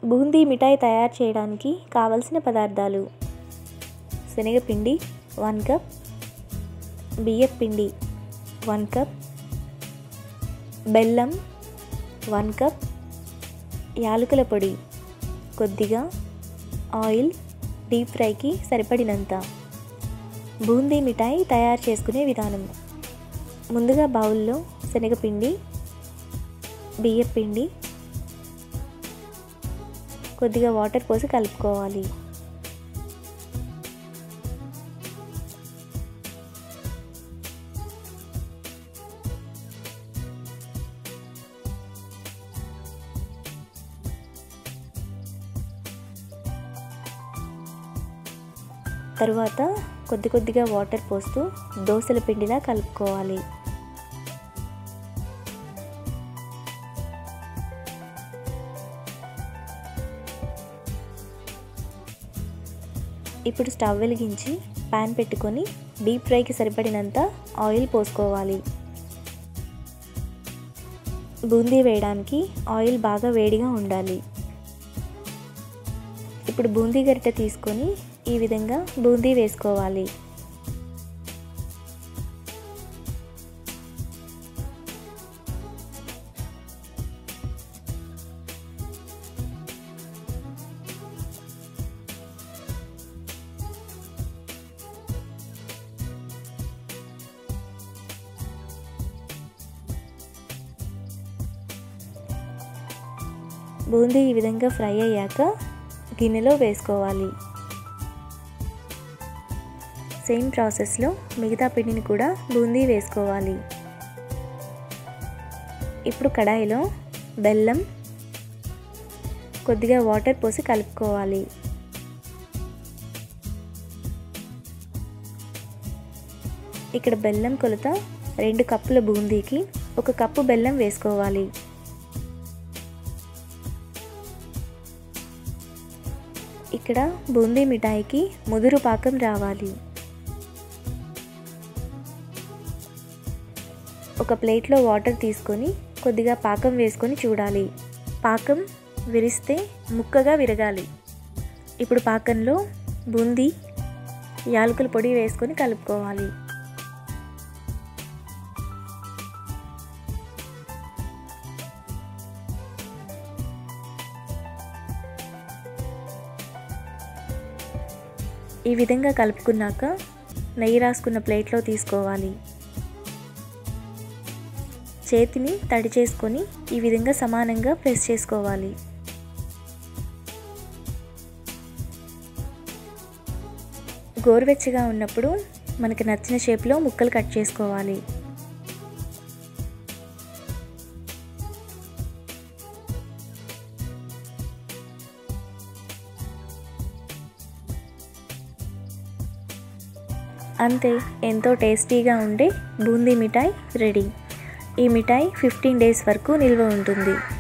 బూందీ మిఠాయి తయారు చేయడానికి కావలసిన పదార్థాలు శనగపిండి వన్ కప్ బియ్యం పిండి వన్ కప్ బెల్లం వన్ కప్ యాలకుల పొడి కొద్దిగా ఆయిల్ డీప్ ఫ్రైకి సరిపడినంత బూందీ మిఠాయి తయారు చేసుకునే విధానం ముందుగా బౌల్లో శనగపిండి బియ్యం పిండి కొద్దిగా వాటర్ పోసి కలుపుకోవాలి తరువాత కొద్ది కొద్దిగా వాటర్ పోస్తూ దోశల పిండిలా కలుపుకోవాలి ఇప్పుడు స్టవ్ వెలిగించి ప్యాన్ పెట్టుకొని డీప్ ఫ్రైకి సరిపడినంత ఆయిల్ పోసుకోవాలి బూందీ వేయడానికి ఆయిల్ బాగా వేడిగా ఉండాలి ఇప్పుడు బూందీ గరిటె తీసుకొని ఈ విధంగా బూందీ వేసుకోవాలి బూందీ ఈ విధంగా ఫ్రై అయ్యాక గిన్నెలో వేసుకోవాలి సేమ్ ప్రాసెస్లో మిగతా పిండిని కూడా బూందీ వేసుకోవాలి ఇప్పుడు కడాయిలో బెల్లం కొద్దిగా వాటర్ పోసి కలుపుకోవాలి ఇక్కడ బెల్లం కొలత రెండు కప్పుల బూందీకి ఒక కప్పు బెల్లం వేసుకోవాలి ఇక్కడ బూందీ మిఠాయికి ముదురు పాకం రావాలి ఒక ప్లేట్లో వాటర్ తీసుకొని కొద్దిగా పాకం వేసుకొని చూడాలి పాకం విరిస్తే ముక్కగా విరగాలి ఇప్పుడు పాకంలో బూందీ యాలకుల పొడి వేసుకొని కలుపుకోవాలి ఈ విధంగా కలుపుకున్నాక నెయ్యి రాసుకున్న ప్లేట్లో తీసుకోవాలి చేతిని తడి చేసుకొని ఈ విధంగా సమానంగా ప్రెస్ చేసుకోవాలి గోరువెచ్చగా ఉన్నప్పుడు మనకి నచ్చిన షేప్లో ముక్కలు కట్ చేసుకోవాలి అంతే ఎంతో టేస్టీగా ఉండే బూందీ మిఠాయి రెడీ ఈ మిఠాయి ఫిఫ్టీన్ డేస్ వరకు నిల్వ ఉంటుంది